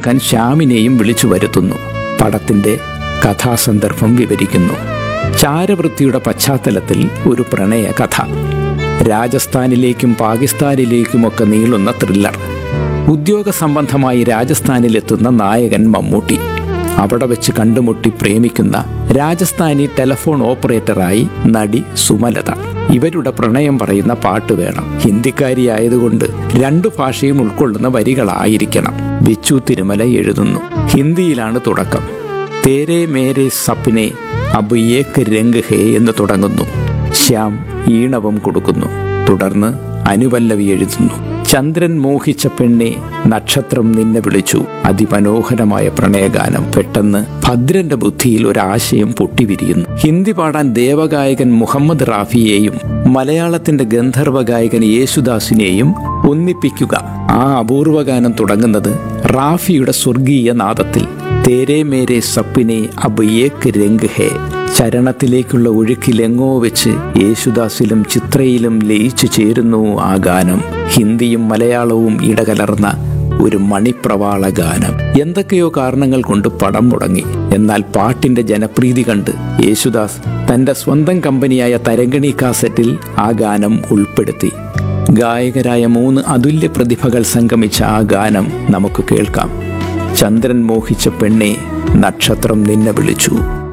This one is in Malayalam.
കേൾക്കാൻ ശ്യാമിനെയും വിളിച്ചു വരുത്തുന്നു പടത്തിന്റെ കഥാസന്ദർഭം വിവരിക്കുന്നു ചാരവൃത്തിയുടെ പശ്ചാത്തലത്തിൽ ഒരു പ്രണയ കഥ രാജസ്ഥാനിലേക്കും പാകിസ്ഥാനിലേക്കുമൊക്കെ നീളുന്ന ത്രില്ലർ ഉദ്യോഗ സംബന്ധമായി രാജസ്ഥാനിലെത്തുന്ന നായകൻ മമ്മൂട്ടി അവിടെ വെച്ച് കണ്ടുമുട്ടി പ്രേമിക്കുന്ന രാജസ്ഥാനി ടെലഫോൺ ഓപ്പറേറ്ററായി നടി സുമലത ഇവരുടെ പ്രണയം പറയുന്ന പാട്ട് വേണം ഹിന്ദിക്കാരിയായതുകൊണ്ട് രണ്ടു ഭാഷയും ഉൾക്കൊള്ളുന്ന വരികളായിരിക്കണം ബിച്ചു തിരുമല എഴുതുന്നു ഹിന്ദിയിലാണ് തുടക്കം തേരെ മേരെ സപ്നെ അബ് ഏക് രംഗ് ഹേ എന്ന് തുടങ്ങുന്നു ശ്യാം ഈണവും കൊടുക്കുന്നു തുടർന്ന് അനുപല്ലവി എഴുതുന്നു ചന്ദ്രൻ മോഹിച്ച പെണ്ണെ നക്ഷത്രം നിന്നെ വിളിച്ചു അതിമനോഹരമായ പ്രണയഗാനം പെട്ടെന്ന് ഭദ്രന്റെ ബുദ്ധിയിൽ ഒരാശയം പൊട്ടിവിരിയുന്നു ഹിന്ദി പാടാൻ ദേവഗായകൻ മുഹമ്മദ് റാഫിയെയും മലയാളത്തിന്റെ ഗന്ധർവ ഗായകൻ യേശുദാസിനെയും ഒന്നിപ്പിക്കുക ആ അപൂർവ ഗാനം തുടങ്ങുന്നത് റാഫിയുടെ സ്വർഗീയ നാദത്തിൽ തേരെ മേരെ സപ്പിനെ അബ് ഏക് രംഗ് ഹേ ചരണത്തിലേക്കുള്ള ഒഴുക്കിലെങ്ങോ വെച്ച് യേശുദാസിലും ചിത്രയിലും ലയിച്ചു ചേരുന്നു ആ ഗാനം ഹിന്ദിയും മലയാളവും ഇടകലർന്ന ഒരു മണിപ്രവാള ഗാനം എന്തൊക്കെയോ കാരണങ്ങൾ കൊണ്ട് പടം മുടങ്ങി എന്നാൽ പാട്ടിന്റെ ജനപ്രീതി കണ്ട് യേശുദാസ് തന്റെ സ്വന്തം കമ്പനിയായ തരംഗിണി കാസറ്റിൽ ആ ഗാനം ഉൾപ്പെടുത്തി ഗായകരായ മൂന്ന് അതുല്യ പ്രതിഭകൾ സംഗമിച്ച ആ ഗാനം നമുക്ക് കേൾക്കാം ചന്ദ്രൻ മോഹിച്ച പെണ്ണെ നക്ഷത്രം നിന്നെ വിളിച്ചു